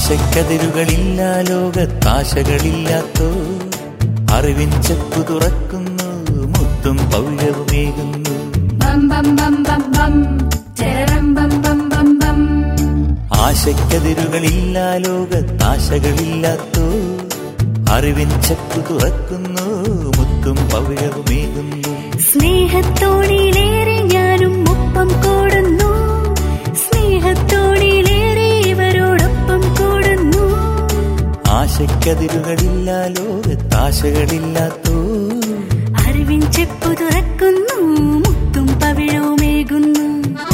ആശക്കതിരുകളില്ല ലോകത്താശകളില്ലാത്തോ അറിവിൻ ചെപ്പു തുറക്കുന്നു മുത്തും പൗരവുമേകുന്നു ബം ബം ബം ബം ബം ചരം ബം ബം ബം ബം ആശക്കതിരുകളില്ല ലോകത്താശകളില്ലാത്തോ അറിവിൻ ചെപ്പു തുറക്കുന്നു മുത്തും പൗരവുമേകുന്നു സ്നേഹത്തോണിലേറെ ഞാനും ഒപ്പം കൂടുന്നു സ്നേഹത്തോണിലേറെ ഇവരോടൊപ്പം കൂടുന്നു ആശക്കതിരുകളില്ല ലോകത്താശകളില്ലാത്തോ അറിവിൻ ചെപ്പു തുറക്കുന്നു മുത്തും പവിഴവുമേകുന്നു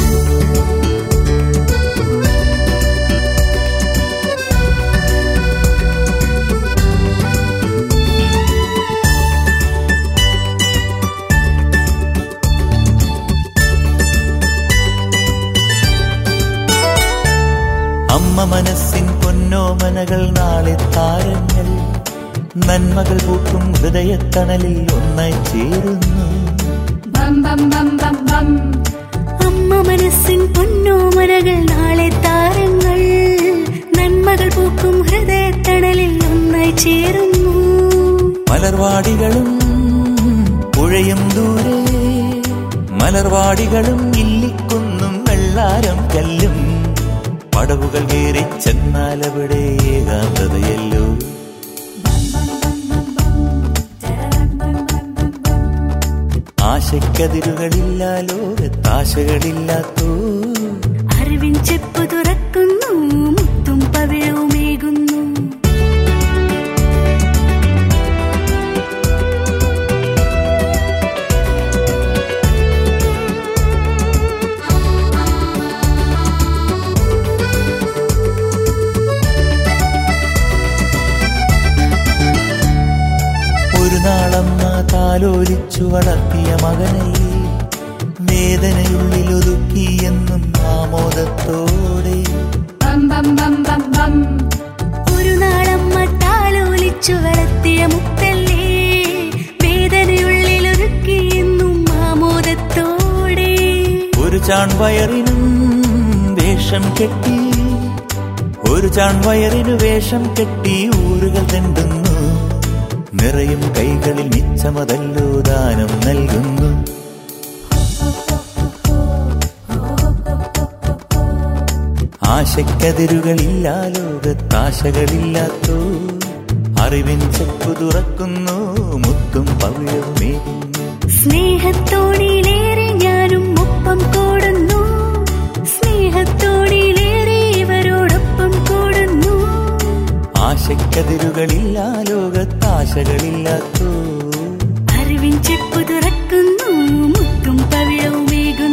അമ്മ മനസ്സിൻ പൊന്നോമനകൾ നാളെ താരങ്ങൾ നന്മകൾ പൂക്കും ഹൃദയത്തണലിൽ ഒന്നായി ചേരുന്നു ബം ബം ബം ബം ബം അമ്മ മനസ്സിൻ പൊന്നോമനകൾ നാളെ താരങ്ങൾ നന്മകൾ പൂക്കും ഹൃദയത്തണലിൽ ഒന്നായി ചേരുന്നു മലർവാടികളും പുഴയും ദൂരെ മലർവാടികളും ഇല്ലിക്കുന്നും വെള്ളാരം കല്ലും പടവുകൾ കയറി ചെന്നാലവിടെ ഏകാന്തതയല്ലോ ആശക്കതിരുകളില്ല ലോകത്താശകളില്ലാത്തോ അറിവിൻ ചെപ്പു തുറക്കുന്നു മുത്തും പവിഴവുമേകുന്നു ഒരു നാളമ്മ താലോലിച്ചു വളർത്തിയ മകനല്ലേ വേദനയുള്ളിൽ ഒതുക്കിയെന്നും ആമോദത്തോടെ ബം ബം ബം ബം ബം ഒരു നാളമ്മ താലോലിച്ചു വളർത്തിയ മുത്തല്ലേ വേദനയുള്ളിൽ ഒരുക്കിയെന്നും ആമോദത്തോടെ ഒരു ചാൺവയറിനും വേഷം കെട്ടി ഒരു ചാൺവയറിനു വേഷം കെട്ടി ഊരുകൾ തെണ്ടുന്നു നിറയും കൈകളിൽ മിച്ചമതല്ലോ ദാനം നൽകുന്നു ആശക്കതിരുകളില്ല ലോകത്താശകളില്ലാത്തോ അറിവിൻ ചെപ്പു തുറക്കുന്നു മുത്തും പവിഴവുമേകുന്നു സ്നേഹത്തോണിലേറെ ഞാനും ഒപ്പം കൂടുന്നു സ്നേഹത്തോണിലേറെ ഇവരോടൊപ്പം കൂടുന്നു ആശക്കതിരുകളില്ല ലോകത്താശകളില്ലാത്തോ അറിവിൻ ചെപ്പു തുറക്കുന്നു മുത്തും പവിഴവുമേകുന്നു